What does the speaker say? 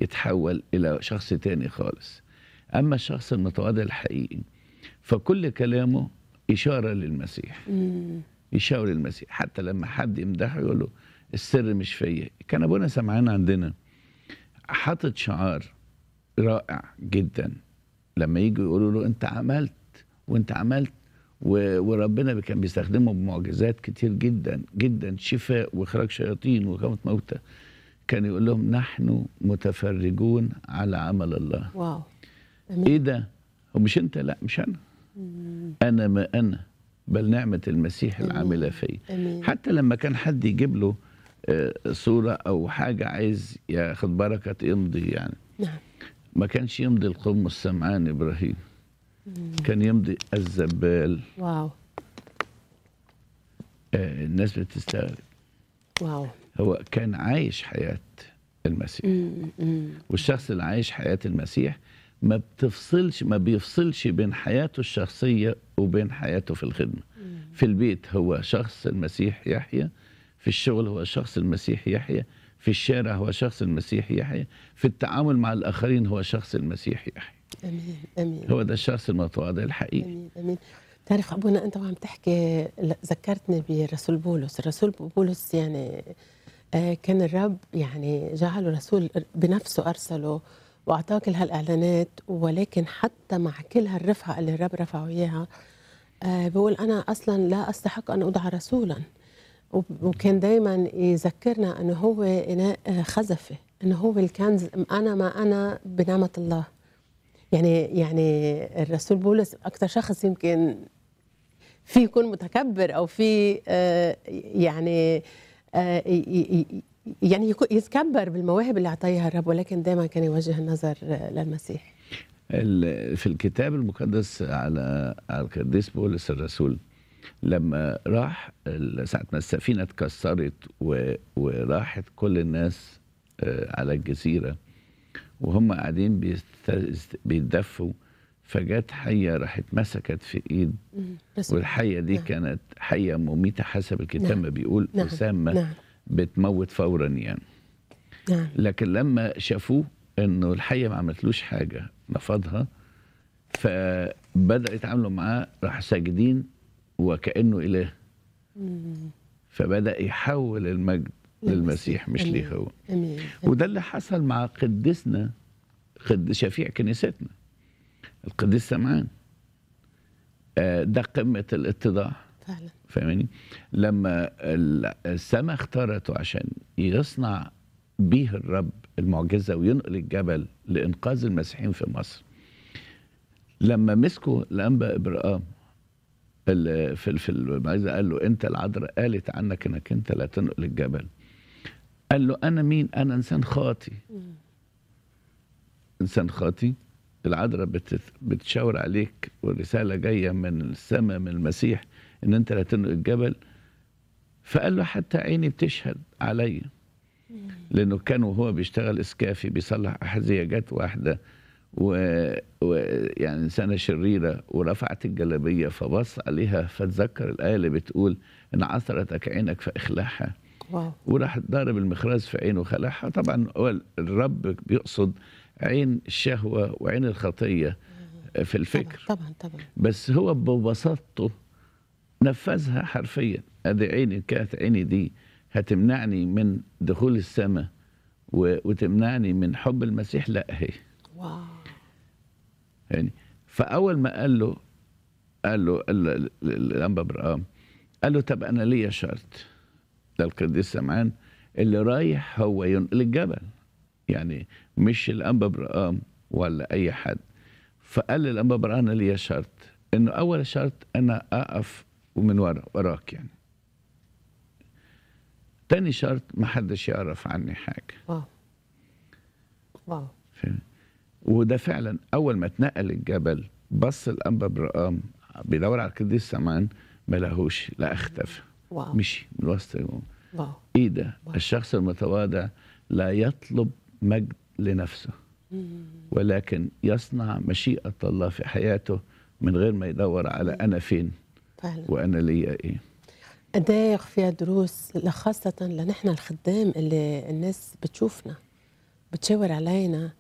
يتحول الى شخص تاني خالص اما الشخص المتواضع الحقيقي فكل كلامه اشاره للمسيح مم. يشاور المسيح حتى لما حد يمدحه يقول له السر مش فيا كان ابونا سمعان عندنا حاطط شعار رائع جدا لما يجوا يقولوا له انت عملت وانت عملت و- وربنا كان بيستخدمه بمعجزات كتير جدا جدا شفاء واخراج شياطين وإقامة موتى كان يقول لهم نحن متفرجون على عمل الله واو ايه امين ده هو مش انت لا مش انا انا ما انا بل نعمه المسيح العامله فيا امين حتى لما كان حد يجيب له آه، صوره او حاجه عايز ياخد بركه يمضي يعني نعم ما كانش يمضي القم السمعان ابراهيم كان يمضي الزبال واو آه، الناس بتستغرب واو هو كان عايش حياه المسيح مم. مم. والشخص اللي عايش حياة المسيح ما بتفصلش ما بيفصلش بين حياته الشخصية وبين حياته في الخدمة في البيت هو شخص المسيح يحيى في الشغل هو شخص المسيح يحيى في الشارع هو شخص المسيح يحيى في التعامل مع الآخرين هو شخص المسيح يحيى امين امين هو ده الشخص المتواضع الحقيقي امين امين تعرف ابونا انت وعم تحكي ل- ذكرتني برسول بولس الرسول بولس يعني آه، كان الرب يعني جعله رسول بنفسه ارسله واعطاه كل هالاعلانات ولكن حتى مع كل هالرفعه اللي الرب رفعه اياها آه، بقول انا اصلا لا استحق ان ادعى رسولا وب- وكان دائما يذكرنا انه هو اناء آه، خزفه انه هو الكنز انا ما انا بنعمه الله يعني يعني الرسول بولس اكثر شخص يمكن في يكون متكبر او في آه، يعني آه، ي- ي- ي- يعني يكون يتكبر بالمواهب اللي اعطاها الرب ولكن دائما كان يوجه النظر آه، للمسيح ال- في الكتاب المقدس على على القديس بولس الرسول لما راح ال- ساعة ما السفينة اتكسرت و- وراحت كل الناس آه، على الجزيرة وهم قاعدين بيست- بيتدفوا فجت حية راحت مسكت في ايد مم. رسول والحية دي نعم. كانت حية مميتة حسب الكتاب نعم. ما بيقول نعم. وسامة نعم بتموت فورا يعني نعم لكن لما شافوه انه الحيه ما عملتلوش حاجه نفضها فبدا يتعاملوا معاه راح ساجدين وكانه اله مم. فبدا يحول المجد للمسيح مش ليه هو امين وده اللي حصل مع قدسنا قد شفيع كنيستنا القديس سمعان آه، ده قمه الاتضاع فعلا فاهماني لما ال- السماء اختارته عشان يصنع بيه الرب المعجزة وينقل الجبل لإنقاذ المسيحيين في مصر لما مسكوا الأنبا إبراهام ال- في في المعجزة قال له أنت العذراء قالت عنك إنك أنت لا تنقل الجبل قال له أنا مين أنا إنسان خاطي مم. إنسان خاطي العذراء بتت- بتشاور عليك والرسالة جاية من السماء من المسيح إن أنت لا تنقل الجبل فقال له حتى عيني بتشهد عليا لأنه كان وهو بيشتغل إسكافي بيصلح أحذية جت واحدة و... و... يعني إنسانة شريرة ورفعت الجلابية فبص عليها فتذكر الآية اللي بتقول إن عثرتك عينك فإخلاعها واو وراح ضارب المخراز في عينه وخلعها طبعا هو الرب بيقصد عين الشهوة وعين الخطية في الفكر طبعا طبعا طبعا بس هو ببساطته نفذها حرفيا ادي عيني كانت عيني دي هتمنعني من دخول السماء و- وتمنعني من حب المسيح لا هي واو يعني فاول ما قال له قال له ال- ال- ال- الانبا برقام قال له طب انا ليا شرط ده القديس سمعان اللي رايح هو ينقل الجبل يعني مش الانبا برقام ولا اي حد فقال للانبا برقام انا ليا شرط انه اول شرط انا اقف ومن ورا وراك يعني تاني شرط ما حدش يعرف عني حاجه واو واو فاهم؟ وده فعلا اول ما اتنقل الجبل بص الانبا برقام بيدور على القديس سمان ما لهوش لا اختفى واو مشي من وسط واو ايه ده واو. الشخص المتواضع لا يطلب مجد لنفسه مم. ولكن يصنع مشيئة الله في حياته من غير ما يدور على أنا فين فعلا وأنا ليا إيه قد ايه فيها دروس خاصة لنحن الخدام اللي الناس بتشوفنا بتشاور علينا